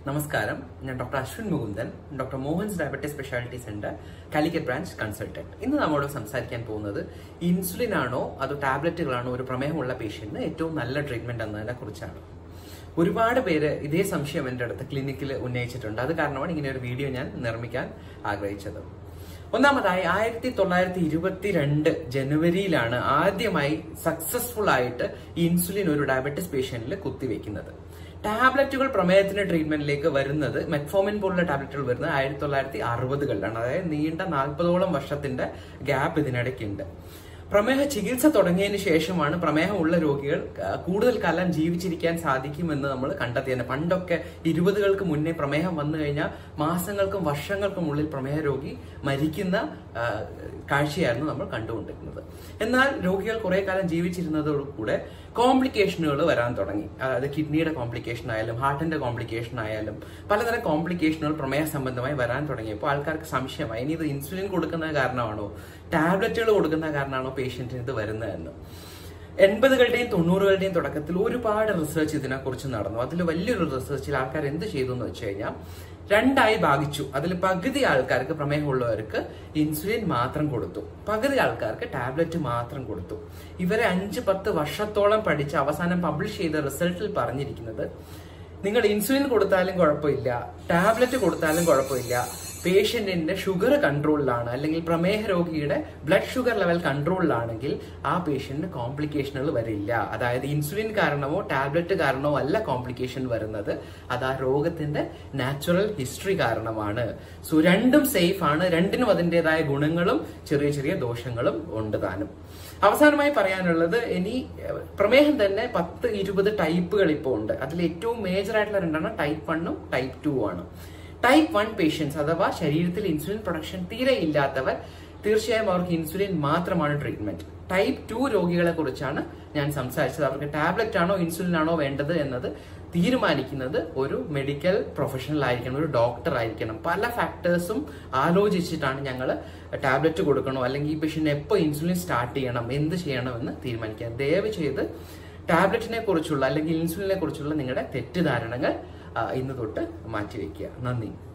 നമസ്കാരം ഞാൻ doctor Ashwin Mukundan doctor Mohan's diabetes speciality centre Calicut branch consultant ഇന്ന് നമ്മോട് സംസാരിക്കാൻ പോകുന്നത് ഇൻസുലിൻ ആണോ അതോ ടാബ്ലറ്റുകളാണോ ഒരു പ്രമേഹമുള്ള പേഷ്യന്റിന് ഏറ്റവും നല്ല ട്രീറ്റ്മെന്റ് എന്നതിനെ കുറിച്ചാണ് ഒരുപാട് പേര് ഇതേ സംശയം എൻ്റെ അടുത്ത് ക്ലിനിക്കിൽ ഉന്നയിച്ചിട്ടുണ്ട് അത് കാരണമാണ് ഇങ്ങനെ ഒരു വീഡിയോ ഞാൻ നിർമ്മിക്കാൻ ആഗ്രഹിച്ചത് ഒന്നാമതായി ആയിരത്തി തൊള്ളായിരത്തി ഇരുപത്തിരണ്ട് ജനുവരിയിലാണ് ആദ്യമായി സക്സസ്ഫുൾ ആയിട്ട് ഈ ഇൻസുലിൻ ഒരു ഡയബറ്റിസ് പേഷ്യന്റിൽ കുത്തിവെക്കുന്നത് ടാബ്ലറ്റുകൾ പ്രമേഹത്തിന്റെ ട്രീറ്റ്മെന്റിലേക്ക് വരുന്നത് മെറ്റ്ഫോമിൻ പോലുള്ള ടാബ്ലറ്റുകൾ വരുന്നത് ആയിരത്തി തൊള്ളായിരത്തി അറുപതുകളിലാണ് അതായത് നീണ്ട നാൽപ്പതോളം വർഷത്തിന്റെ ഗ്യാപ്പ് ഇതിനിടയ്ക്കുണ്ട് പ്രമേഹ ചികിത്സ തുടങ്ങിയതിന് ശേഷമാണ് പ്രമേഹമുള്ള രോഗികൾ ആ, കൂടുതൽ കാലം ജീവിച്ചിരിക്കാൻ സാധിക്കുമെന്ന് നമ്മൾ കണ്ടെത്തിയത് പണ്ടൊക്കെ ഇരുപതുകൾക്ക് മുന്നേ പ്രമേഹം വന്നു കഴിഞ്ഞാൽ മാസങ്ങൾക്കും വർഷങ്ങൾക്കും ഉള്ളിൽ പ്രമേഹ രോഗി മരിക്കുന്ന ആ, കാഴ്ചയായിരുന്നു നമ്മൾ കണ്ടുകൊണ്ടിരുന്നത് എന്നാൽ രോഗികൾ കുറെ കാലം ജീവിച്ചിരുന്നതോടുകൂടെ കോംപ്ലിക്കേഷനുകൾ വരാൻ തുടങ്ങി അതായത് കിഡ്നിയുടെ കോംപ്ലിക്കേഷൻ ആയാലും ഹാർട്ടിന്റെ കോംപ്ലിക്കേഷൻ ആയാലും പലതരം കോംപ്ലിക്കേഷനുകൾ പ്രമേഹ സംബന്ധമായി വരാൻ തുടങ്ങിയപ്പോൾ ആൾക്കാർക്ക് സംശയമായി ഇനി ഇത് ഇൻസുലിൻ കൊടുക്കുന്ന കാരണമാണോ ടാബ്ലറ്റുകൾ കൊടുക്കുന്ന കാരണമാണോ പേഷ്യന്റിന് ഇത് വരുന്നതെന്ന് എൺപതുകളുടെയും തൊണ്ണൂറുകളുടെയും തുടക്കത്തിൽ ഒരുപാട് റിസർച്ച് ഇതിനെക്കുറിച്ച് നടന്നു അതിൽ വലിയൊരു റിസർച്ചിൽ ആൾക്കാർ എന്ത് ചെയ്തു എന്ന് വെച്ച് കഴിഞ്ഞാൽ രണ്ടായി ഭാഗിച്ചു അതിൽ പകുതി ആൾക്കാർക്ക് പ്രമേഹമുള്ളവർക്ക് ഇൻസുലിൻ മാത്രം കൊടുത്തു പകുതി ആൾക്കാർക്ക് ടാബ്ലറ്റ് മാത്രം കൊടുത്തു ഇവരെ അഞ്ച് പത്ത് വർഷത്തോളം പഠിച്ച് അവസാനം പബ്ലിഷ് ചെയ്ത റിസൾട്ടിൽ പറഞ്ഞിരിക്കുന്നത് നിങ്ങൾ ഇൻസുലിൻ കൊടുത്താലും കുഴപ്പമില്ല ടാബ്ലറ്റ് കൊടുത്താലും കുഴപ്പമില്ല പേഷ്യന്റിന്റെ ഷുഗർ കൺട്രോളിലാണ് അല്ലെങ്കിൽ പ്രമേഹ രോഗിയുടെ ബ്ലഡ് ഷുഗർ ലെവൽ കൺട്രോളിലാണെങ്കിൽ ആ പേഷ്യന്റിന് കോംപ്ലിക്കേഷനുകൾ വരില്ല അതായത് ഇൻസുലിൻ കാരണമോ ടാബ്ലറ്റ് കാരണമോ അല്ല കോംപ്ലിക്കേഷൻ വരുന്നത് അത് ആ രോഗത്തിന്റെ നാച്ചുറൽ ഹിസ്റ്ററി കാരണമാണ് സോ രണ്ടും സേഫ് ആണ് രണ്ടിനും അതിൻ്റെതായ ഗുണങ്ങളും ചെറിയ ചെറിയ ദോഷങ്ങളും ഉണ്ട് താനും അവസാനമായി പറയാനുള്ളത് ഇനി ഏഹ്, പ്രമേഹം തന്നെ പത്ത് ഇരുപത് ടൈപ്പുകൾ ഇപ്പോൾ ഉണ്ട് അതിൽ ഏറ്റവും മേജർ ആയിട്ടുള്ള രണ്ടെണ്ണം ടൈപ്പ് വണ്ണും ടൈപ്പ് ടു ആണ് ടൈപ്പ് വൺ പേഷ്യൻസ് അഥവാ ശരീരത്തിൽ ഇൻസുലിൻ പ്രൊഡക്ഷൻ തീരെ ഇല്ലാത്തവർ തീർച്ചയായും അവർക്ക് ഇൻസുലിൻ മാത്രമാണ് ട്രീറ്റ്മെന്റ് ടൈപ്പ് ടു രോഗികളെ കുറിച്ചാണ് ഞാൻ സംസാരിച്ചത് അവർക്ക് ടാബ്ലറ്റ് ആണോ ഇൻസുലിൻ ആണോ വേണ്ടത് എന്നത് തീരുമാനിക്കുന്നത് ഒരു മെഡിക്കൽ പ്രൊഫഷണൽ ആയിരിക്കണം ഒരു ഡോക്ടർ ആയിരിക്കണം പല ഫാക്ടേഴ്സും ആലോചിച്ചിട്ടാണ് ഞങ്ങൾ ടാബ്ലറ്റ് കൊടുക്കണോ അല്ലെങ്കിൽ ഈ പേഷ്യന്റ് എപ്പോൾ ഇൻസുലിൻ സ്റ്റാർട്ട് ചെയ്യണം എന്ത് ചെയ്യണം എന്ന് തീരുമാനിക്കുക ദയവ് ചെയ്ത് ടാബ്ലറ്റിനെ കുറിച്ചുള്ള അല്ലെങ്കിൽ ഇൻസുലിനെ കുറിച്ചുള്ള നിങ്ങളുടെ തെറ്റിദ്ധാരണകൾ ആ, ഇന്ന് തൊട്ട് മാറ്റിവെക്കുക നന്ദി